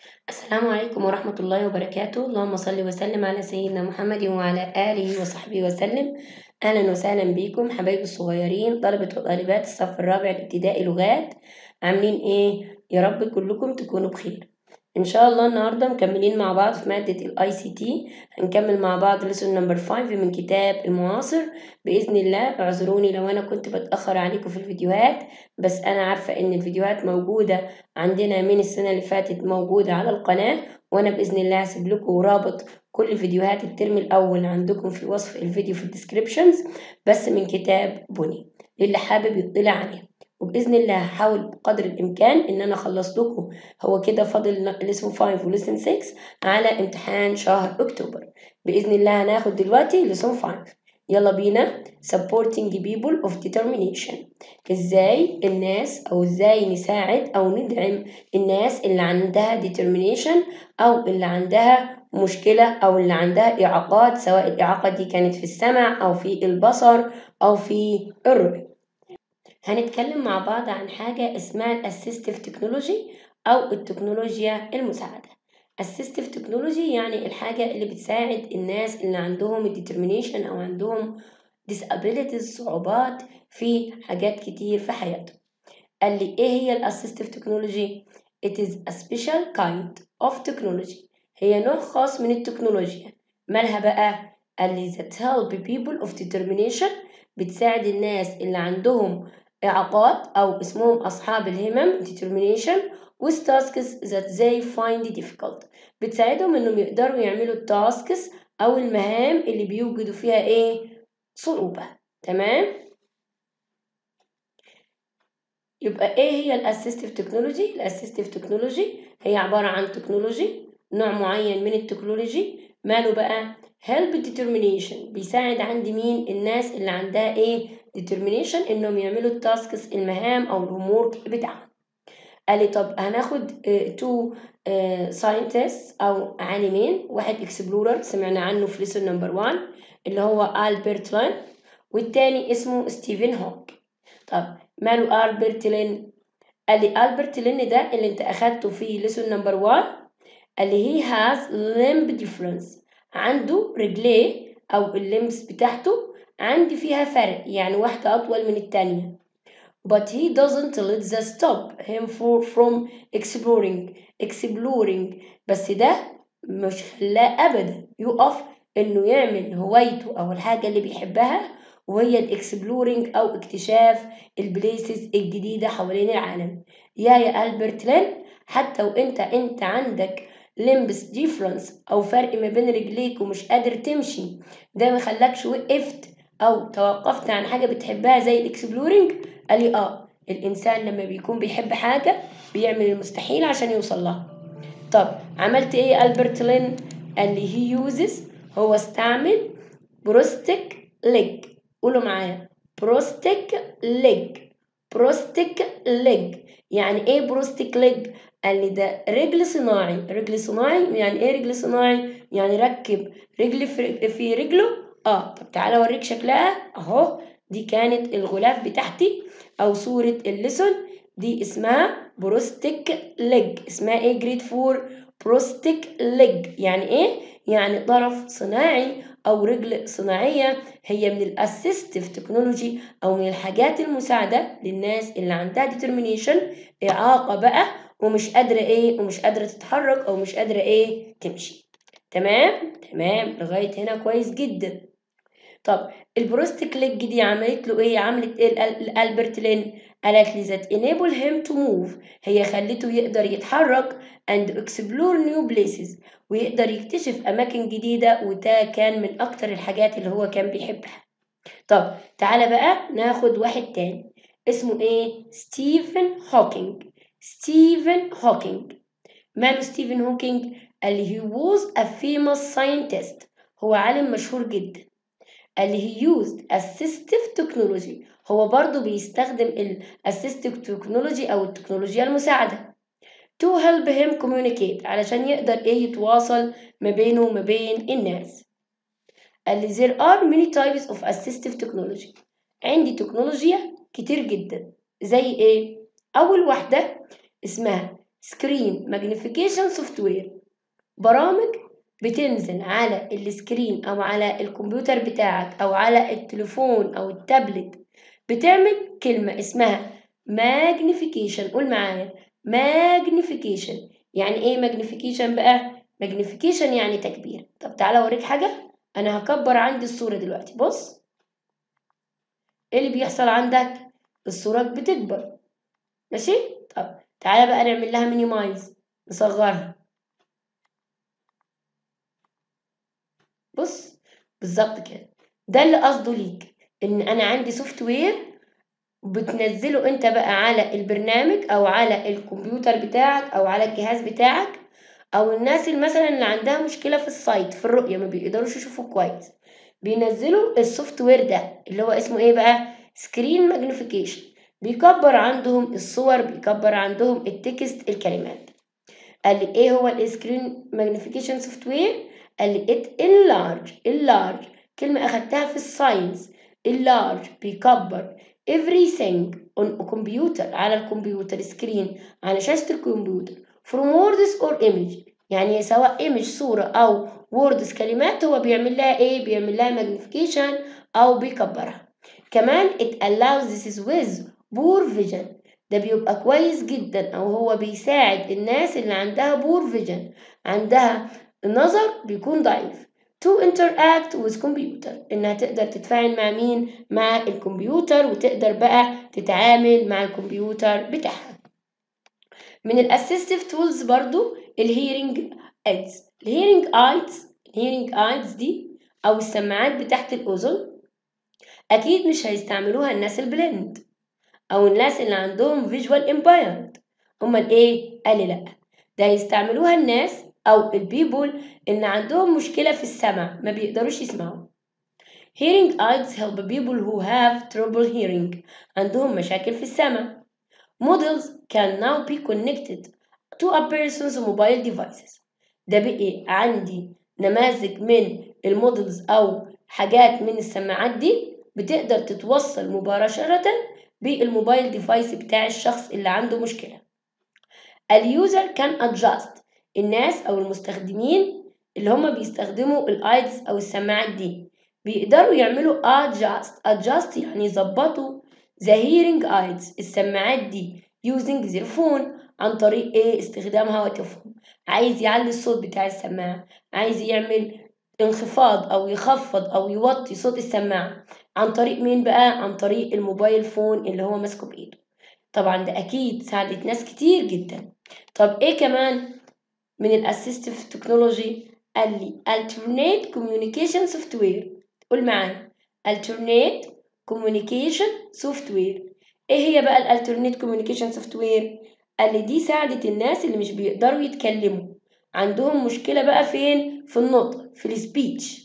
السلام عليكم ورحمة الله وبركاته اللهم صل وسلم على سيدنا محمد وعلى آله وصحبه وسلم أهلا وسهلا بكم حبايبي الصغيرين طلبة وطالبات الصف الرابع الابتدائي لغات عاملين إيه؟ يا رب كلكم تكونوا بخير إن شاء الله النهاردة مكملين مع بعض في مادة الاي سي تي هنكمل مع بعض لسون نمبر 5 من كتاب المعاصر بإذن الله اعذروني لو أنا كنت بتأخر عليكم في الفيديوهات بس أنا عارفة إن الفيديوهات موجودة عندنا من السنة اللي فاتت موجودة على القناة وأنا بإذن الله هسيب لكم رابط كل فيديوهات الترم الأول عندكم في وصف الفيديو في الديسكريبشنز بس من كتاب بني للي حابب يطلع عليه وبإذن الله هحاول بقدر الإمكان إن أنا أخلص لكم هو كده فاضل لسن 5 ولسن 6 على امتحان شهر أكتوبر بإذن الله هناخد دلوقتي لسن 5 يلا بينا supporting people of determination ازاي الناس او ازاي نساعد او ندعم الناس اللي عندها determination او اللي عندها مشكلة او اللي عندها اعاقات سواء الاعاقة دي كانت في السمع او في البصر او في الرؤية هنتكلم مع بعض عن حاجة اسمها الاسيستيف تكنولوجي او التكنولوجيا المساعدة assistive تكنولوجي يعني الحاجة اللي بتساعد الناس اللي عندهم الديترمينيشن أو عندهم disabilities صعوبات في حاجات كتير في حياتهم قال لي إيه هي الاسيستيف تكنولوجي؟ It is a special kind of technology هي نوع خاص من التكنولوجيا مالها بقى؟ قال لي that help people of determination بتساعد الناس اللي عندهم إعاقات أو اسمهم أصحاب الهمم determination with tasks that they find difficult بتساعدهم انهم يقدروا يعملوا التاسكس او المهام اللي بيوجدوا فيها ايه صعوبة تمام يبقى ايه هي الاسيستيف تكنولوجي الاسيستيف تكنولوجي هي عبارة عن تكنولوجي نوع معين من التكنولوجي ماله بقى help determination بيساعد عند مين الناس اللي عندها ايه determination انهم يعملوا التاسكس المهام او الهومورك بتاعهم قال لي طب هناخد تو ساينتست او عالمين واحد اكسبلورر سمعنا عنه في ليسون نمبر 1 اللي هو البرت لين والتاني اسمه ستيفن هوك طب ماله البرت لين قال لي البرت لين ده اللي انت اخدته في ليسون نمبر 1 قال لي هي هاز ليمب ديفرنس عنده رجليه او الليمبس بتاعته عندي فيها فرق يعني واحده اطول من التانيه but he doesn't let that stop him for from exploring exploring بس ده مش خلاه ابدا يقف انه يعمل هوايته او الحاجه اللي بيحبها وهي الاكسبلورينج او اكتشاف البليسز الجديده حوالين العالم يا يا البرت لين حتى وانت انت عندك لمبس ديفرنس او فرق ما بين رجليك ومش قادر تمشي ده ما خلاكش وقفت او توقفت عن حاجه بتحبها زي الاكسبلورينج قال لي اه الانسان لما بيكون بيحب حاجه بيعمل المستحيل عشان يوصل لها طب عملت ايه البرت لين قال لي هي يوزز هو استعمل بروستيك ليج قولوا معايا بروستيك ليج بروستيك ليج يعني ايه بروستيك ليج قال لي ده رجل صناعي رجل صناعي يعني ايه رجل صناعي يعني ركب رجل في رجله اه طب تعالى اوريك شكلها اهو دي كانت الغلاف بتاعتي او صورة الليسون دي اسمها بروستيك ليج اسمها ايه جريد فور بروستيك ليج يعني ايه يعني طرف صناعي او رجل صناعية هي من الاسيستيف تكنولوجي او من الحاجات المساعدة للناس اللي عندها ديترمينيشن اعاقة بقى ومش قادرة ايه ومش قادرة تتحرك او مش قادرة ايه تمشي تمام تمام لغاية هنا كويس جدا طب البروستيك ليج دي عملت له ايه عملت ايه الالبرت لين قالت لي that enable him to move هي خلته يقدر يتحرك and explore new places ويقدر يكتشف اماكن جديده وده كان من اكتر الحاجات اللي هو كان بيحبها طب تعالى بقى ناخد واحد تاني اسمه ايه ستيفن هوكينج ستيفن هوكينج ماله ستيفن هوكينج قال لي he was a famous scientist هو عالم مشهور جدا قال لي he used assistive technology هو برضو بيستخدم ال assistive technology أو التكنولوجيا المساعدة to help him communicate علشان يقدر إيه يتواصل ما بينه وما بين الناس قال لي there are many types of assistive technology عندي تكنولوجيا كتير جدا زي إيه أول واحدة اسمها سكرين ماجنيفيكيشن سوفت وير برامج بتنزل على السكرين او على الكمبيوتر بتاعك او على التليفون او التابلت بتعمل كلمة اسمها ماجنيفيكيشن قول معايا ماجنيفيكيشن يعني ايه ماجنيفيكيشن بقى ماجنيفيكيشن يعني تكبير طب تعالى اوريك حاجة انا هكبر عندي الصورة دلوقتي بص ايه اللي بيحصل عندك الصورة بتكبر ماشي طب تعالى بقى نعمل لها مينيمايز نصغرها بص بالظبط كده ده اللي قصده ليك ان انا عندي سوفت وير بتنزله انت بقى على البرنامج او على الكمبيوتر بتاعك او على الجهاز بتاعك او الناس اللي مثلا اللي عندها مشكله في السايت في الرؤيه ما بيقدروش يشوفوا كويس بينزلوا السوفت وير ده اللي هو اسمه ايه بقى سكرين ماجنيفيكيشن بيكبر عندهم الصور بيكبر عندهم التكست الكلمات قال لي ايه هو السكرين ماجنيفيكيشن سوفت وير قال لي it enlarge enlarge كلمة أخدتها في الساينس enlarge بيكبر everything on a computer على الكمبيوتر سكرين على شاشة الكمبيوتر from words or image يعني سواء image صورة أو words كلمات هو بيعمل لها إيه بيعمل لها magnification أو بيكبرها كمان it allows this is with poor vision ده بيبقى كويس جدا أو هو بيساعد الناس اللي عندها poor vision عندها النظر بيكون ضعيف to interact with computer إنها تقدر تتفاعل مع مين؟ مع الكمبيوتر وتقدر بقى تتعامل مع الكمبيوتر بتاعها من الاسيستيف تولز برضو الهيرنج ايدز الهيرنج ايدز الهيرنج ايدز دي او السماعات بتاعت الاذن اكيد مش هيستعملوها الناس البلند او الناس اللي عندهم فيجوال امبايرد امال ايه قال لي لا ده هيستعملوها الناس او البيبول اللي عندهم مشكله في السمع ما بيقدروش يسمعوا hearing aids help people who have trouble hearing عندهم مشاكل في السمع models can now be connected to a person's mobile devices ده بقي عندي نماذج من المودلز أو حاجات من السماعات دي بتقدر تتوصل مباشرة بالموبايل ديفايس بتاع الشخص اللي عنده مشكلة اليوزر كان adjust الناس أو المستخدمين اللي هم بيستخدموا الايدز أو السماعات دي بيقدروا يعملوا adjust adjust يعني يظبطوا the hearing aids السماعات دي using their phone عن طريق ايه استخدام هواتفهم عايز يعلي الصوت بتاع السماعة عايز يعمل انخفاض او يخفض او يوطي صوت السماعة عن طريق مين بقى عن طريق الموبايل فون اللي هو ماسكه بايده طبعا ده اكيد ساعدت ناس كتير جدا طب ايه كمان من الاسيستيف تكنولوجي قال لي alternate communication software قول معايا alternate communication software ايه هي بقى الالترنيت كوميونيكيشن سوفت وير قال لي دي ساعدت الناس اللي مش بيقدروا يتكلموا عندهم مشكلة بقى فين في النطق في السبيتش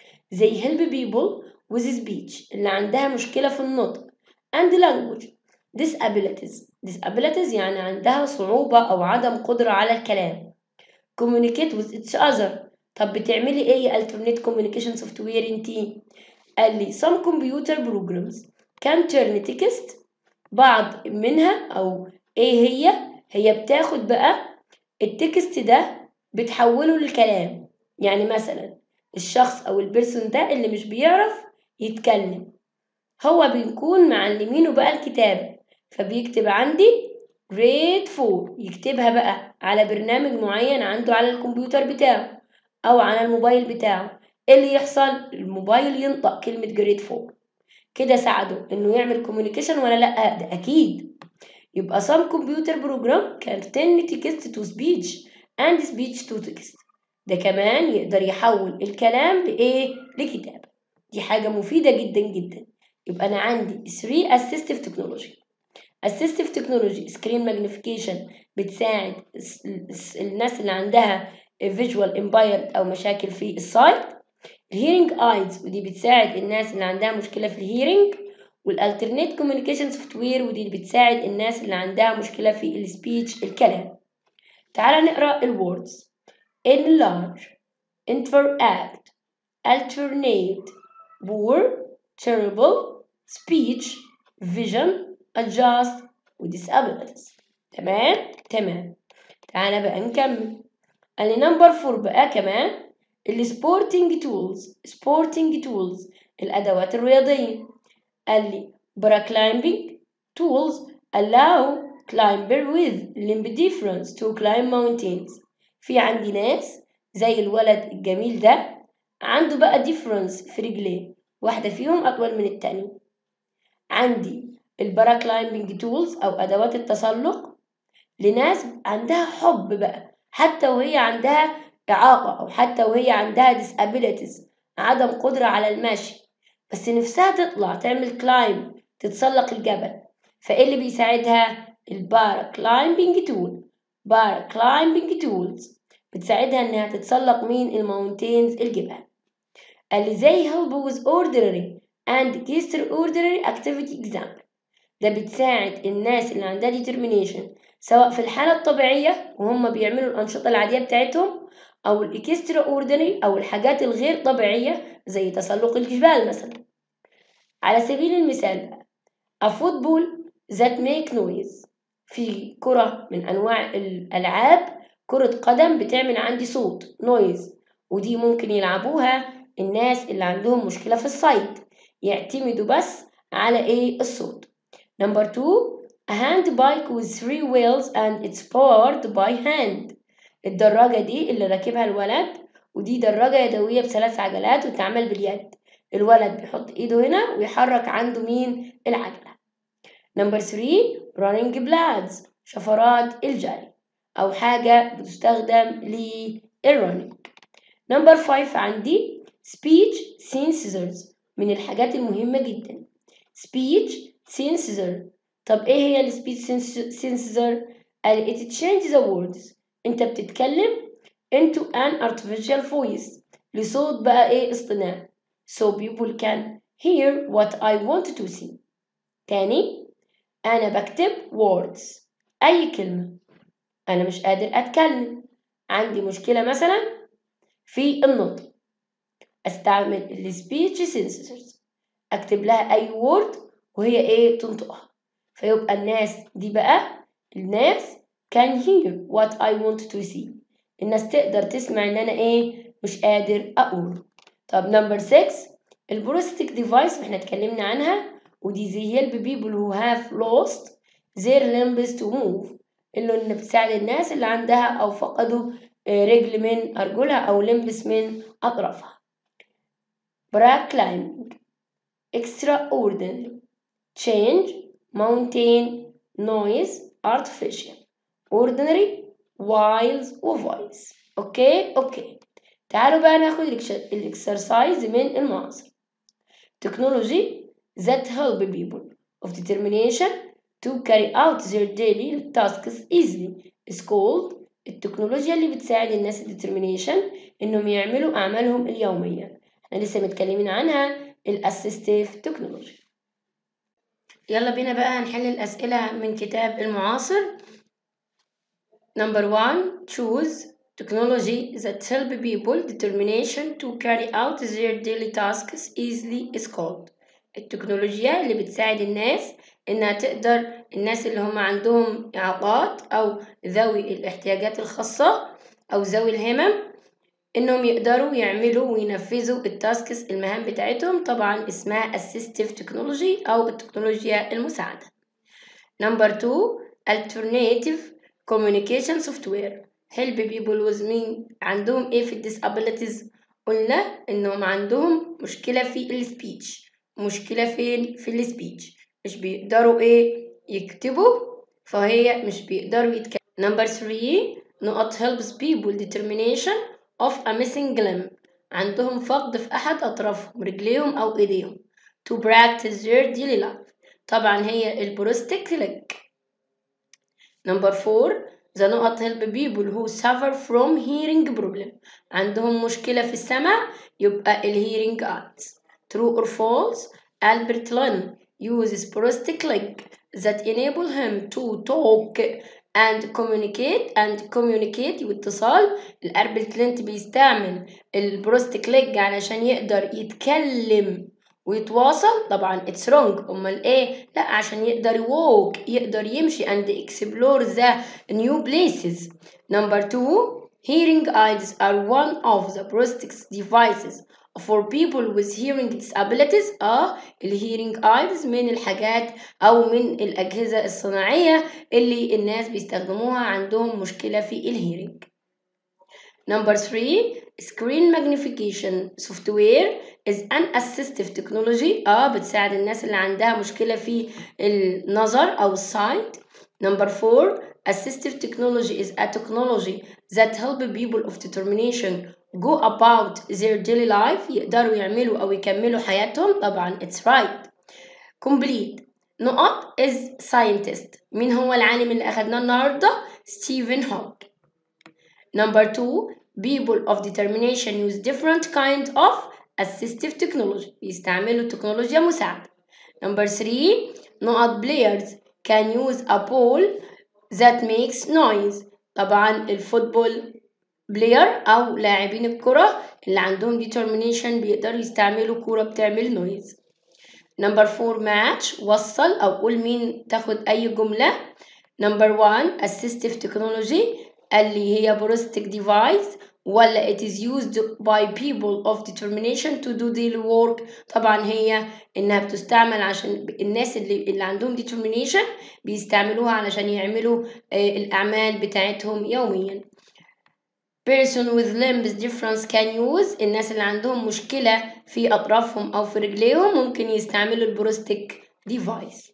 زي help people with speech اللي عندها مشكلة في النطق and language disabilities disabilities يعني عندها صعوبة أو عدم قدرة على الكلام communicate with each other طب بتعملي ايه يا alternate communication software انتي قال لي some computer programs can turn text بعض منها او ايه هي هي بتاخد بقى التكست ده بتحوله للكلام يعني مثلا الشخص او البرسون ده اللي مش بيعرف يتكلم هو بنكون معلمينه بقى الكتابة فبيكتب عندي grade 4 يكتبها بقى على برنامج معين عنده على الكمبيوتر بتاعه او على الموبايل بتاعه ايه اللي يحصل الموبايل ينطق كلمة جريد 4 كده ساعده انه يعمل كوميونيكيشن ولا لا ده اكيد يبقى some computer program can turn text to speech and speech to text ده كمان يقدر يحول الكلام لايه لكتابة دي حاجة مفيدة جدا جدا يبقى انا عندي 3 assistive technology assistive technology screen magnification بتساعد الناس اللي عندها visual impaired او مشاكل في السايت الهيرنج ايدز ودي بتساعد الناس اللي عندها مشكله في الهيرنج والالترنيت كوميونيكيشن سوفت وير ودي اللي بتساعد الناس اللي عندها مشكله في السبيتش الكلام تعال نقرا الوردز enlarge interact alternate poor terrible speech vision adjust ودisabilities تمام تمام تعالى بقى نكمل قال لي نمبر فور بقى كمان السبورتنج تولز سبورتنج تولز الأدوات الرياضية قال لي برا climbing tools allow climber with limb difference to climb mountains في عندي ناس زي الولد الجميل ده عنده بقى difference في رجليه واحدة فيهم أطول من التانية عندي البارا كلايمبنج تولز أو أدوات التسلق لناس عندها حب بقى حتى وهي عندها إعاقة أو حتى وهي عندها disabilities عدم قدرة على المشي بس نفسها تطلع تعمل كلايم تتسلق الجبل فإيه اللي بيساعدها البارا كلايمبنج تول بارا كلايمبنج تولز بتساعدها إنها تتسلق مين الماونتينز الجبال اللي زي help with ordinary and extraordinary activity example ده بتساعد الناس اللي عندها determination سواء في الحالة الطبيعية وهم بيعملوا الأنشطة العادية بتاعتهم أو الإكسترا أوردينري أو الحاجات الغير طبيعية زي تسلق الجبال مثلا على سبيل المثال a football that make noise في كرة من أنواع الألعاب كرة قدم بتعمل عندي صوت noise ودي ممكن يلعبوها الناس اللي عندهم مشكلة في الصيد يعتمدوا بس على إيه الصوت number two a hand bike with three wheels and it's powered by hand الدراجة دي اللي راكبها الولد ودي دراجة يدوية بثلاث عجلات وتعمل باليد الولد بيحط ايده هنا ويحرك عنده مين العجلة نمبر 3 running blades شفرات الجري أو حاجة بتستخدم للرننج نمبر 5 عندي speech synthesizers من الحاجات المهمة جدا speech synthesizer طب ايه هي السبيتش synthesizer قال it changes the words انت بتتكلم into an artificial voice لصوت بقى ايه اصطناعي so people can hear what I want to see تاني أنا بكتب words أي كلمة أنا مش قادر أتكلم عندي مشكلة مثلا في النطق أستعمل السبيتش سينسرز أكتب لها أي word وهي إيه تنطقها فيبقى الناس دي بقى الناس can hear what I want to see الناس تقدر تسمع إن أنا إيه مش قادر أقول طب نمبر 6 البروستيك ديفايس احنا اتكلمنا عنها ودي زي help people who have lost their limbs to move اللي إن بتساعد الناس اللي عندها أو فقدوا رجل من أرجلها أو لمبس من أطرافها براك climbing extraordinary change mountain noise artificial ordinary wiles وفويس اوكي اوكي تعالوا بقى ناخد الاكسرسايز من المعاصر technology that help people of determination to carry out their daily tasks easily is called التكنولوجيا اللي بتساعد الناس determination انهم يعملوا اعمالهم اليومية احنا لسه متكلمين عنها الاسيستيف تكنولوجي يلا بينا بقى هنحل الأسئلة من كتاب المعاصر Number one choose technology that help people determination to carry out their daily tasks easily is called التكنولوجيا اللي بتساعد الناس إنها تقدر الناس اللي هم عندهم إعاقات أو ذوي الاحتياجات الخاصة أو ذوي الهمم إنهم يقدروا يعملوا وينفذوا التاسكس المهام بتاعتهم طبعا اسمها assistive technology أو التكنولوجيا المساعدة. Number two alternative communication software help people with مين عندهم إيه في الديسابيلتيز قلنا إنهم عندهم مشكلة في السبيتش مشكلة فين في السبيتش مش بيقدروا إيه يكتبوا فهي مش بيقدروا يتكلموا. Number three نقط helps people determination of a missing limb عندهم فقد في أحد أطرافهم رجليهم أو إيديهم to practice their daily life طبعا هي البروستيك leg number four the نقط help people who suffer from hearing problem عندهم مشكلة في السمع يبقى ال hearing aids true or false Albert Lin uses prosthetic leg that enable him to talk and communicate and communicate واتصال الأربل كلينت بيستعمل البروستيك ليج علشان يقدر يتكلم ويتواصل طبعا it's wrong امال ايه لا عشان يقدر walk يقدر يمشي and explore the new places number two hearing aids are one of the prosthetics devices for people with hearing disabilities اه الهيرنج ايدز من الحاجات او من الاجهزه الصناعيه اللي الناس بيستخدموها عندهم مشكله في الهيرنج Number three, screen magnification software is an assistive technology اه بتساعد الناس اللي عندها مشكلة في النظر أو السايت. Number four, assistive technology is a technology that help people of determination go about their daily life يقدروا يعملوا أو يكملوا حياتهم طبعا it's right. Complete نقط is scientist مين هو العالم اللي أخدناه النهاردة؟ ستيفن هوك. Number two, people of determination use different kind of assistive technology بيستعملوا تكنولوجيا مساعدة. Number three, نقط players can use a ball that makes noise. طبعا الفوتبول بلاير أو لاعبين الكرة اللي عندهم determination بيقدروا يستعملوا كرة بتعمل noise. Number four match وصل أو قول مين تاخد أي جملة. Number one assistive technology اللي هي بروستيك ديفايس ولا it is used by people of determination to do daily work طبعا هي انها بتستعمل عشان الناس اللي اللي عندهم determination بيستعملوها علشان يعملوا الاعمال بتاعتهم يوميا person with limbs difference can use الناس اللي عندهم مشكلة في أطرافهم أو في رجليهم ممكن يستعملوا البروستيك ديفايس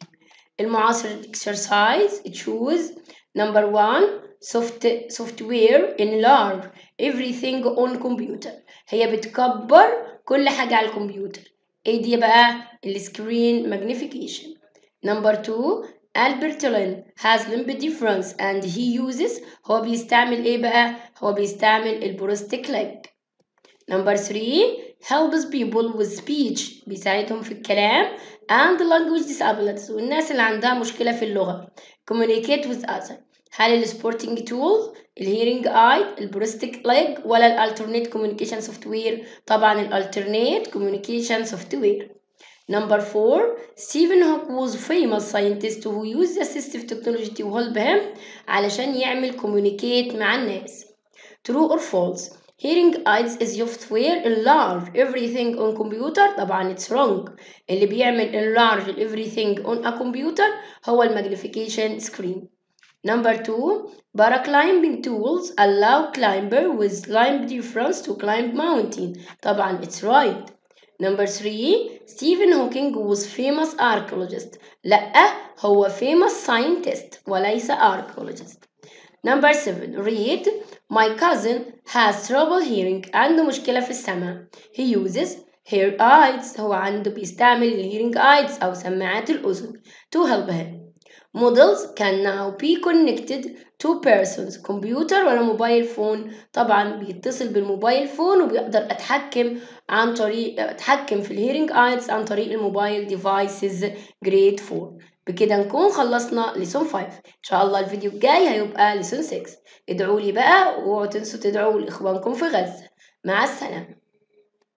المعاصر exercise choose number one soft software enlarge everything on computer هي بتكبر كل حاجة على الكمبيوتر ايه دي بقى السكرين magnification number two Albert Lin has limb difference and he uses هو بيستعمل ايه بقى هو بيستعمل البروستيك leg number three helps people with speech بيساعدهم في الكلام and language disabilities والناس اللي عندها مشكلة في اللغة communicate with others هل السبورتنج تول الهيرنج اي البروستيك ليج ولا الالترنيت كوميونيكيشن سوفت وير طبعا الالترنيت كوميونيكيشن سوفت وير Number four, Stephen Hawking was famous scientist who used assistive technology to help him علشان يعمل communicate مع الناس. True or false? Hearing aids is software enlarge everything on computer طبعا it's wrong. اللي بيعمل enlarge everything on a computer هو المagnification screen. Number two, paraclimbing tools allow climber with limb difference to climb mountain. طبعا it's right. Number three, Stephen Hawking was famous archaeologist. لأ هو famous scientist وليس archaeologist. Number seven, read My cousin has trouble hearing عنده مشكلة في السمع. He uses hear aids هو عنده بيستعمل الهيرنج aids أو سماعات الأذن to help him. Models can now be connected to persons كمبيوتر ولا موبايل فون طبعا بيتصل بالموبايل فون وبيقدر اتحكم عن طريق اتحكم في الهيرنج ايدز عن طريق الموبايل ديفايسز جريد 4 بكده نكون خلصنا لسون 5 ان شاء الله الفيديو الجاي هيبقى لسون 6 ادعوا لي بقى واوعوا تنسوا تدعوا لاخوانكم في غزه مع السلامه